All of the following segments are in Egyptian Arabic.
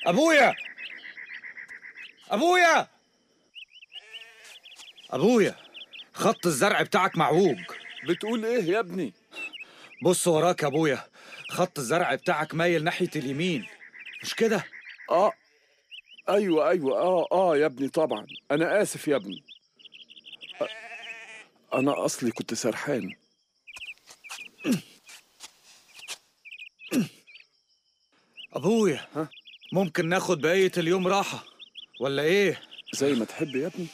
ابويا ابويا ابويا خط الزرع بتاعك معوج بتقول ايه يا ابني بص وراك يا ابويا خط الزرع بتاعك مايل ناحية اليمين مش كده اه ايوه ايوه اه اه يا ابني طبعا انا اسف يا ابني أ- انا اصلي كنت سرحان ابويا ها؟ ممكن ناخد بقية اليوم راحة ولا ايه زي ما تحب يا ابني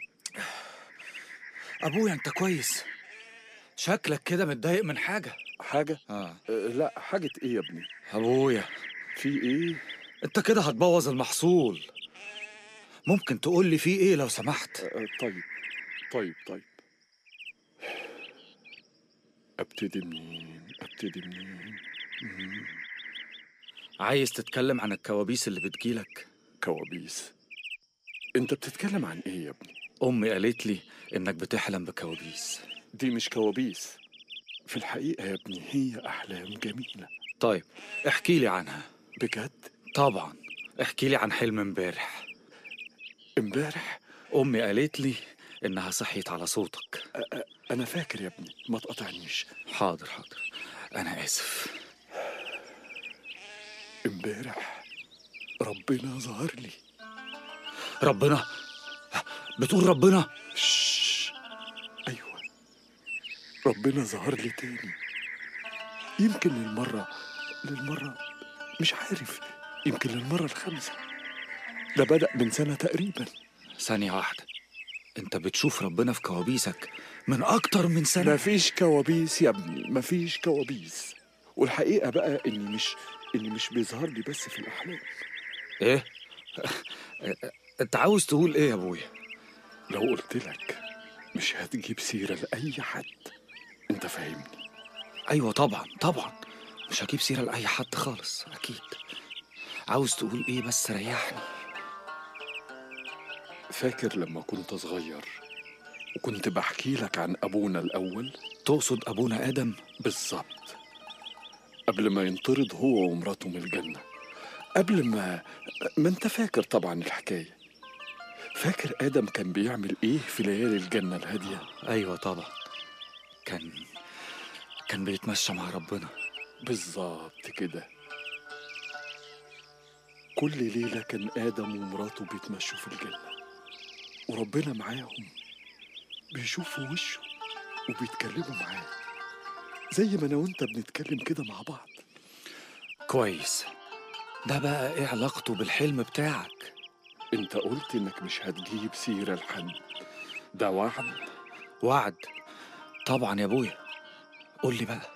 ابويا انت كويس شكلك كده متضايق من حاجة حاجه اه أه لا حاجه ايه يا ابني ابويا في ايه انت كده هتبوظ المحصول ممكن تقول لي فيه ايه لو سمحت أه طيب طيب طيب ابتدي منين ابتدي منين مم، عايز تتكلم عن الكوابيس اللي بتجيلك كوابيس انت بتتكلم عن ايه يا ابني امي قالت لي انك بتحلم بكوابيس دي مش كوابيس في الحقيقه يا ابني هي احلام جميله طيب احكي لي عنها بجد طبعا احكي لي عن حلم امبارح امبارح امي قالت لي انها صحيت على صوتك أ- أ- انا فاكر يا ابني ما تقطعنيش حاضر حاضر انا اسف امبارح ربنا ظهر لي ربنا بتقول ربنا شش. ايوه ربنا ظهر لي تاني يمكن للمره للمره مش عارف يمكن للمره الخامسه ده بدأ من سنه تقريبا ثانية واحدة انت بتشوف ربنا في كوابيسك من اكتر من سنة مفيش كوابيس يا ابني مفيش كوابيس والحقيقه بقى اني مش اني مش بيظهر لي بس في الاحلام ايه انت عاوز تقول ايه يا ابويا لو قلت لك مش هتجيب سيره لاي حد انت فاهمني ايوه طبعا طبعا مش هجيب سيرة لأي حد خالص اكيد عاوز تقول ايه بس ريحني فاكر لما كنت صغير وكنت بحكي لك عن ابونا الاول تقصد ابونا ادم بالظبط قبل ما ينطرد هو ومراته من الجنة قبل ما ما انت فاكر طبعا الحكاية فاكر آدم كان بيعمل ايه في ليالي الجنة الهادية ايوه طبعا كان كان بيتمشى مع ربنا بالظبط كده كل ليلة كان آدم ومراته بيتمشوا في الجنة وربنا معاهم بيشوفوا وشه وبيتكلموا معاه زي ما أنا وأنت بنتكلم كده مع بعض كويس ده بقى ايه علاقته بالحلم بتاعك أنت قلت إنك مش هتجيب سيرة لحد ده وعد وعد طبعا يا ابويا قول لي بقى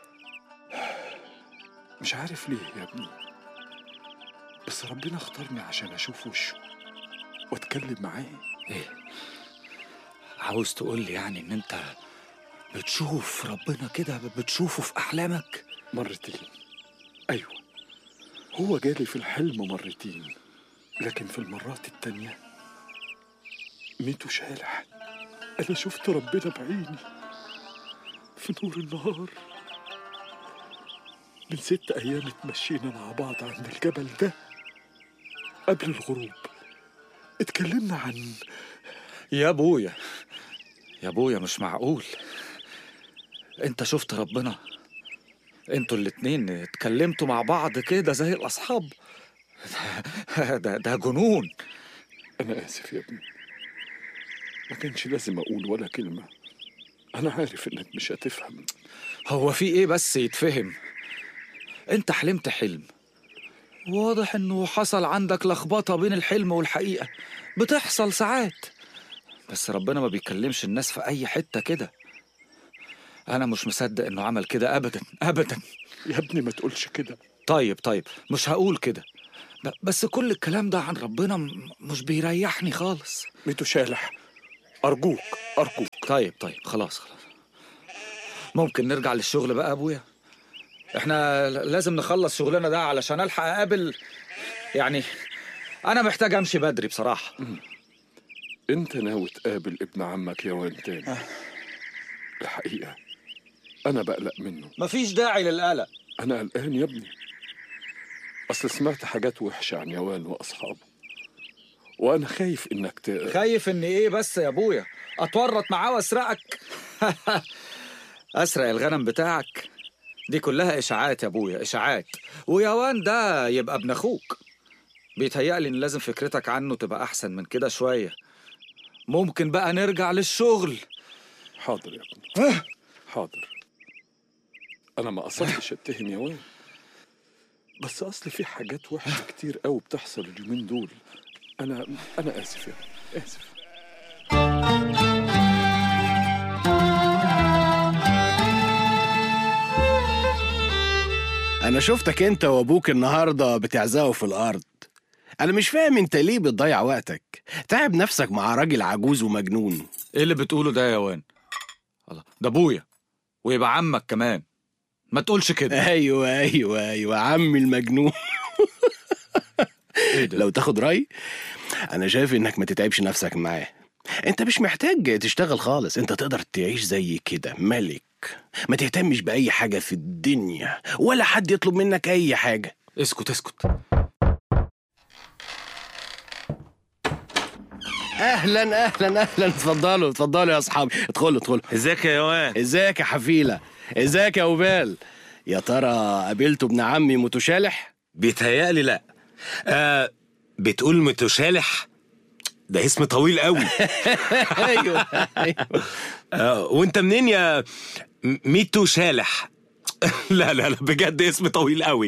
مش عارف ليه يا ابني بس ربنا اختارني عشان أشوف وشه وأتكلم معاه ايه عاوز تقول لي يعني ان انت بتشوف ربنا كده بتشوفه في احلامك مرتين أيوة هو جالي في الحلم مرتين لكن في المرات التانية ميتو شالح أنا شفت ربنا بعيني في نور النهار من ست أيام اتمشينا مع بعض عند الجبل ده قبل الغروب اتكلمنا عن يا ابويا يا ابويا مش معقول انت شفت ربنا انتوا الاتنين اتكلمتوا مع بعض كده زي الاصحاب ده ده, ده جنون أنا آسف يا ابني ما كانش لازم أقول ولا كلمة أنا عارف إنك مش هتفهم هو في ايه بس يتفهم انت حلمت حلم واضح انه حصل عندك لخبطة بين الحلم والحقيقة بتحصل ساعات بس ربنا ما بيكلمش الناس في اي حتة كده انا مش مصدق انه عمل كده ابدا ابدا يا ابني ما تقولش كده طيب طيب مش هقول كده ب- بس كل الكلام ده عن ربنا م- مش بيريحني خالص ميتو شالح أرجوك أرجوك طيب طيب خلاص خلاص ممكن نرجع للشغل بقى يا ابويا احنا ل- لازم نخلص شغلنا ده علشان الحق اقابل يعني انا محتاج امشي بدري بصراحة أنت ناوي تقابل ابن عمك يا وان تاني الحقيقة أنا بقلق منه مفيش داعي للقلق أنا قلقان يا ابني أصل سمعت حاجات وحشة عن يوان وأصحابه وأنا خايف إنك ت... خايف ان ايه بس يا ابويا اتورط معاه واسرقك اسرق الغنم بتاعك دي كلها اشاعات يا ابويا اشاعات ويوان ده يبقى ابن اخوك بيتهيألي ان لازم فكرتك عنه تبقى احسن من كده شويه ممكن بقى نرجع للشغل حاضر يا ابني حاضر أنا ما قصدتش أتهم يوان بس أصل في حاجات وحشة كتير قوي بتحصل اليومين دول أنا أنا آسف يا ابني آسف انا شفتك انت وابوك النهارده بتعزقوا في الارض انا مش فاهم انت ليه بتضيع وقتك تعب نفسك مع راجل عجوز ومجنون ايه اللي بتقوله ده يا يوان الله ده ابويا ويبقى عمك كمان ما تقولش كده ايوه ايوه ايوه عمي المجنون ايه ده لو تاخد راي انا شايف انك ما تتعبش نفسك معاه انت مش محتاج تشتغل خالص انت تقدر تعيش زي كده ملك ما تهتمش باي حاجه في الدنيا ولا حد يطلب منك اي حاجه اسكت اسكت اهلا اهلا اهلا اتفضلوا اتفضلوا يا اصحابي ادخلوا ادخلوا ازيك يا يوان ازيك يا حفيله ازيك يا وبال يا ترى قابلتوا ابن عمي متشالح بيتهيألي لا آه بتقول متشالح ده اسم طويل قوي ايوه ايوه آه وانت منين يا م- ميتو شالح لا لا لا بجد اسم طويل قوي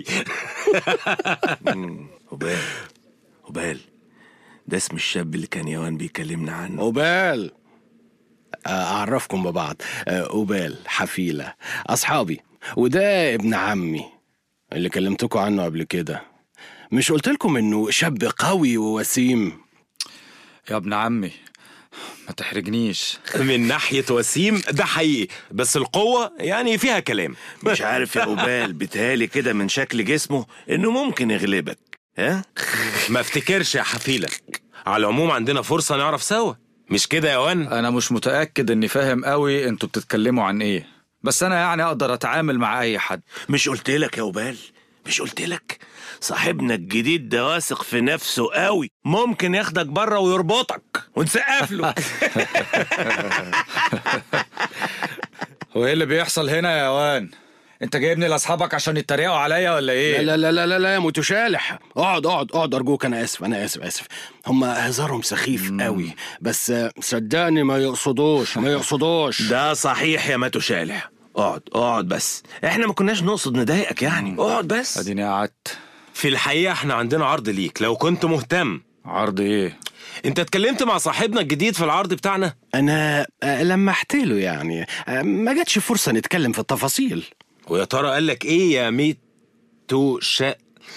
وبال وبال ده اسم الشاب اللي كان يوان بيكلمنا عنه وبال اعرفكم ببعض آه، وبال حفيله اصحابي وده ابن عمي اللي كلمتكم عنه قبل كده مش قلت لكم انه شاب قوي ووسيم يا ابن عمي ما تحرجنيش من ناحية وسيم ده حقيقي بس القوة يعني فيها كلام مش عارف يا وبال بيتهيألي كده من شكل جسمه انه ممكن يغلبك ها ما افتكرش يا حفيلة على العموم عندنا فرصة نعرف سوا مش كده يا وان انا مش متاكد اني فاهم قوي انتوا بتتكلموا عن ايه بس انا يعني اقدر اتعامل مع اي حد مش قلت لك يا وبال مش قلت لك صاحبنا الجديد ده واثق في نفسه قوي ممكن ياخدك بره ويربطك ونسقف له هو ايه اللي بيحصل هنا يا وان انت جايبني لاصحابك عشان يتريقوا عليا ولا ايه لا لا لا لا لا يا متشالح اقعد اقعد اقعد ارجوك انا اسف انا اسف اسف هم هزارهم سخيف قوي بس آه، صدقني ما يقصدوش ما يقصدوش ده صحيح يا ماتو شالح اقعد اقعد بس احنا ما كناش نقصد نضايقك يعني اقعد بس اديني قعدت في الحقيقة احنا عندنا عرض ليك لو كنت مهتم عرض ايه انت اتكلمت مع صاحبنا الجديد في العرض بتاعنا انا آه، لمحت له يعني آه، ما جاتش فرصه نتكلم في التفاصيل ويا ترى قال لك ايه يا ميتو شا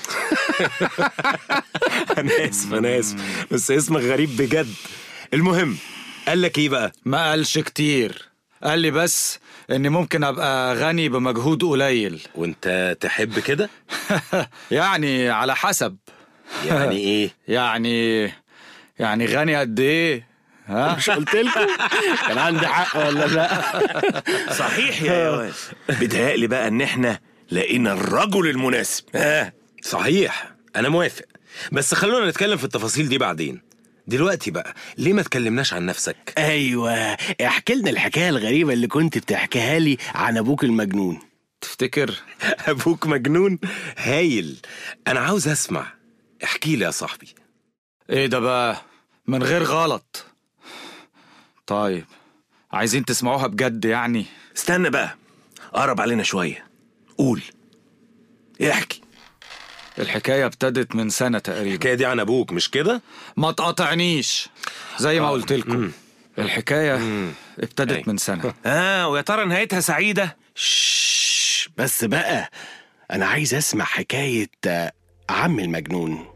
انا اسف انا اسف بس اسمك غريب بجد المهم قال لك ايه بقى ما قالش كتير قال لي بس اني ممكن ابقى غني بمجهود قليل وانت تحب كده يعني على حسب يعني ايه يعني يعني غني قد ايه ها مش قلت لكم كان عندي حق ولا لا صحيح يا يوان بيتهيألي بقى ان احنا لقينا الرجل المناسب ها صحيح انا موافق بس خلونا نتكلم في التفاصيل دي بعدين دلوقتي بقى ليه ما تكلمناش عن نفسك ايوه احكي لنا الحكايه الغريبه اللي كنت بتحكيها لي عن ابوك المجنون تفتكر ابوك مجنون هايل انا عاوز اسمع احكي لي يا صاحبي ايه ده بقى من غير غلط طيب عايزين تسمعوها بجد يعني استنى بقى قرب علينا شويه قول احكي الحكاية ابتدت من سنة تقريبا الحكايه دي عن ابوك مش كده ما تقاطعنيش زي ما قلت لكم الحكاية ابتدت أي. من سنة اه ويا ترى نهايتها سعيده شش بس بقى انا عايز اسمع حكايه آه، عم المجنون